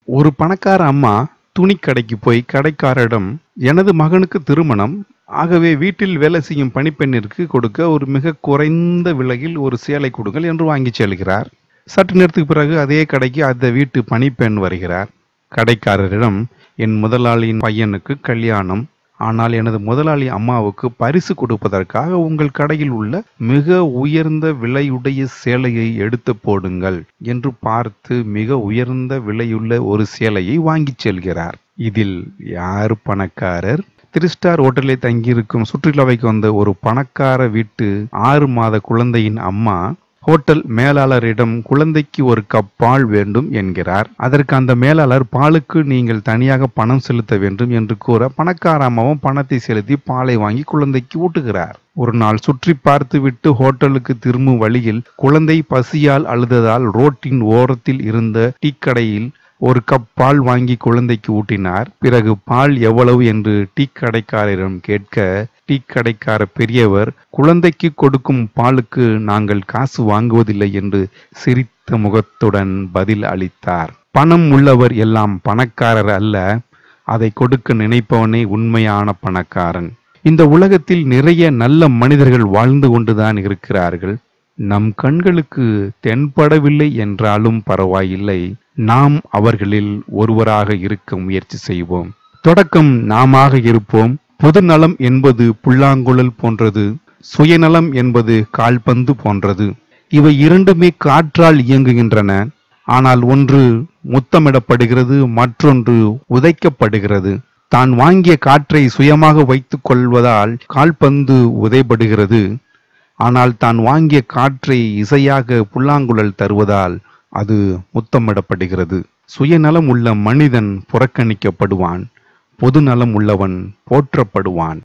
ஒரு பணக்கார அம்மா துணிக்கடைக்கு போய் கடைக்காரரிடம் எனது மகனுக்கு திருமணம் ஆகவே வீட்டில் வேலை செய்யும் பணிப்பெண்ணிற்கு கொடுக்க ஒரு மிக குறைந்த விலையில் ஒரு சேலை கொடுங்கள் என்று வாங்கிச் செல்கிறார் சற்று நேரத்துக்கு பிறகு அதே கடைக்கு அந்த வீட்டு பணிப்பெண் வருகிறார் கடைக்காரரிடம் என் முதலாளியின் பையனுக்கு கல்யாணம் ஆனால் எனது முதலாளி அம்மாவுக்கு பரிசு கொடுப்பதற்காக உங்கள் கடையில் உள்ள மிக உயர்ந்த விலையுடைய சேலையை எடுத்து போடுங்கள் என்று பார்த்து மிக உயர்ந்த விலையுள்ள ஒரு சேலையை வாங்கிச் செல்கிறார் இதில் யார் பணக்காரர் த்ரீ ஸ்டார் ஹோட்டலில் தங்கியிருக்கும் சுற்றுலாவைக்கு வந்த ஒரு பணக்கார வீட்டு ஆறு மாத குழந்தையின் அம்மா ஹோட்டல் மேலாளரிடம் குழந்தைக்கு ஒரு கப் பால் வேண்டும் என்கிறார் அதற்கு அந்த மேலாளர் பாலுக்கு நீங்கள் தனியாக பணம் செலுத்த வேண்டும் என்று கூற பணக்கார அம்மாவும் பணத்தை செலுத்தி பாலை வாங்கி குழந்தைக்கு ஊட்டுகிறார் ஒரு நாள் சுற்றி பார்த்துவிட்டு ஹோட்டலுக்கு திரும்பும் வழியில் குழந்தை பசியால் அழுததால் ரோட்டின் ஓரத்தில் இருந்த டீக்கடையில் ஒரு கப் பால் வாங்கி குழந்தைக்கு ஊட்டினார் பிறகு பால் எவ்வளவு என்று டீ கடைக்காரரிடம் கேட்க டீ கடைக்கார பெரியவர் குழந்தைக்கு கொடுக்கும் பாலுக்கு நாங்கள் காசு வாங்குவதில்லை என்று சிரித்த முகத்துடன் பதில் அளித்தார் பணம் உள்ளவர் எல்லாம் பணக்காரர் அல்ல அதை கொடுக்க நினைப்பவனே உண்மையான பணக்காரன் இந்த உலகத்தில் நிறைய நல்ல மனிதர்கள் வாழ்ந்து கொண்டுதான் இருக்கிறார்கள் நம் கண்களுக்கு தென்படவில்லை என்றாலும் பரவாயில்லை நாம் அவர்களில் ஒருவராக இருக்க முயற்சி செய்வோம் தொடக்கம் நாமாக இருப்போம் பொதுநலம் என்பது புல்லாங்குழல் போன்றது சுயநலம் என்பது கால்பந்து போன்றது இவை இரண்டுமே காற்றால் இயங்குகின்றன ஆனால் ஒன்று முத்தமிடப்படுகிறது மற்றொன்று உதைக்கப்படுகிறது தான் வாங்கிய காற்றை சுயமாக வைத்துக் கொள்வதால் கால்பந்து உதைபடுகிறது ஆனால் தான் வாங்கிய காற்றை இசையாக புல்லாங்குழல் தருவதால் அது முத்தமிடப்படுகிறது சுயநலம் உள்ள மனிதன் புறக்கணிக்கப்படுவான் பொதுநலம் உள்ளவன் போற்றப்படுவான்